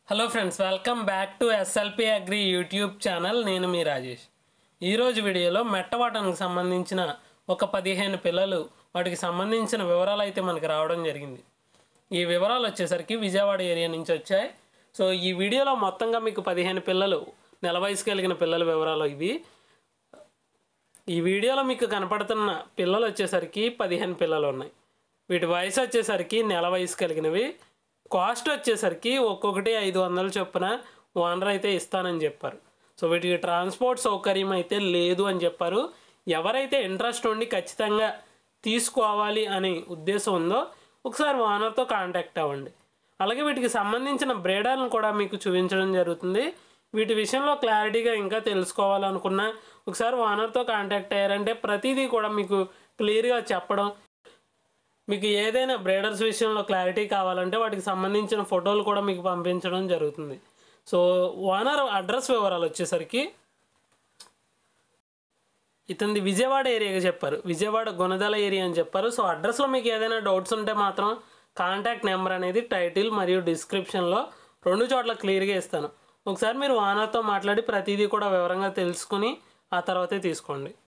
hello friends welcome back to SLP agri YouTube channel నేను మీ రాజేష్ ఈరోజు వీడియోలో మెట్టవాటానికి సంబంధించిన ఒక పదిహేను పిల్లలు వాటికి సంబంధించిన వివరాలు అయితే మనకి రావడం జరిగింది ఈ వివరాలు వచ్చేసరికి విజయవాడ ఏరియా నుంచి వచ్చాయి సో ఈ వీడియోలో మొత్తంగా మీకు పదిహేను పిల్లలు నెల వయసు కలిగిన పిల్లల వివరాలు ఇవి ఈ వీడియోలో మీకు కనపడుతున్న పిల్లలు వచ్చేసరికి పదిహేను పిల్లలు ఉన్నాయి వీటి వయసు వచ్చేసరికి నెల వయసు కలిగినవి కాస్ట్ వచ్చేసరికి ఒక్కొక్కటి ఐదు వందల చొప్పున ఓనర్ అయితే ఇస్తానని చెప్పారు సో వీటికి ట్రాన్స్పోర్ట్ సౌకర్యం అయితే లేదు అని చెప్పారు ఎవరైతే ఇంట్రెస్ట్ ఉండి ఖచ్చితంగా తీసుకోవాలి అనే ఉద్దేశం ఉందో ఒకసారి ఓనర్తో కాంటాక్ట్ అవ్వండి అలాగే వీటికి సంబంధించిన బ్రేడర్లను కూడా మీకు చూపించడం జరుగుతుంది వీటి విషయంలో క్లారిటీగా ఇంకా తెలుసుకోవాలనుకున్నా ఒకసారి ఓనర్తో కాంటాక్ట్ అయ్యారంటే ప్రతిదీ కూడా మీకు క్లియర్గా చెప్పడం మీకు ఏదైనా బ్రేడర్స్ విషయంలో క్లారిటీ కావాలంటే వాటికి సంబంధించిన ఫోటోలు కూడా మీకు పంపించడం జరుగుతుంది సో ఓనర్ అడ్రస్ వివరాలు వచ్చేసరికి ఇతనిది విజయవాడ ఏరియాగా చెప్పారు విజయవాడ గుణదల ఏరియా అని చెప్పారు సో అడ్రస్లో మీకు ఏదైనా డౌట్స్ ఉంటే మాత్రం కాంటాక్ట్ నెంబర్ అనేది టైటిల్ మరియు డిస్క్రిప్షన్లో రెండు చోట్ల క్లియర్గా ఇస్తాను ఒకసారి మీరు ఓనర్తో మాట్లాడి ప్రతిదీ కూడా వివరంగా తెలుసుకుని ఆ తర్వాతే తీసుకోండి